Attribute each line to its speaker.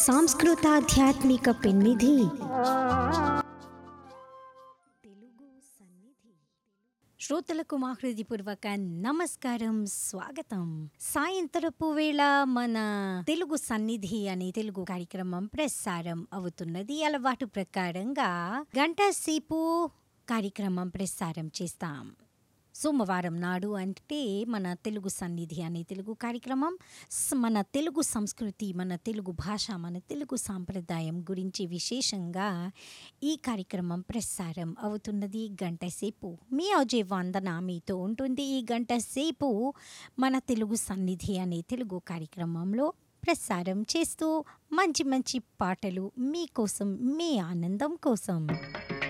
Speaker 1: సాంస్కృతాధ్యాత్మిక పెన్నిధి తెలుగు సన్నిధి శ్రోతలకు మా హృదయపూర్వక నమస్కారం స్వాగతం సాయంత్రపు వేళ మన తెలుగు సన్నిధి అనే తెలుగు కార్యక్రమం ప్రసారం అవుతున్నది అలవాటు ప్రకారంగా గంట సేపు కార్యక్రమం ప్రసారం చేస్తాం సోమవారం నాడు అంటే మన తెలుగు సన్నిధి అనే తెలుగు కార్యక్రమం స్- మన తెలుగు సంస్కృతి మన తెలుగు భాష మన తెలుగు సాంప్రదాయం గురించి విశేషంగా ఈ కార్యక్రమం ప్రసారం అవుతున్నది గంట సేపు మీ అజయ్ వందన మీతో ఉంటుంది ఈ గంట సేపు మన తెలుగు సన్నిధి అనే తెలుగు కార్యక్రమంలో ప్రసారం చేస్తూ మంచి మంచి పాటలు మీకోసం మీ ఆనందం కోసం